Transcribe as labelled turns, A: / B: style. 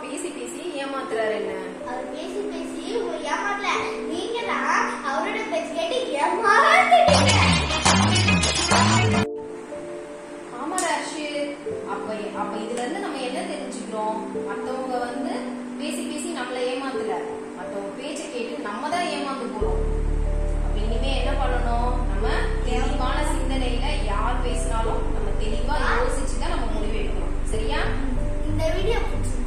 A: பேசி பேசி ஏமாத்துறாரு என்ன
B: அவர் பேசி பேசி உங்களை ஏமாத்தல நீங்க தான் அவரோட பேச்சு கேட்டு ஏமாந்துட்டீங்க
A: ஆமா ராஷு அப்ப அப்ப இதுல இருந்து நம்ம என்ன தெரிஞ்சுக்கிறோம் மத்தவங்க வந்து பேசி பேசி நம்மள ஏமாத்தல மத்தவங்க பேச்ச கேட்டு நம்ம தான் ஏமாந்து போறோம் அப்ப இனிமே என்ன பண்ணணும் நம்ம தெளிவான சிந்தனையில யார் பேசினாலும் நம்ம தெளிவா யோசிச்சு தான் நம்ம முடிவு எடுக்கணும் சரியா
B: இந்த வீடியோ பிடிச்சிருந்தா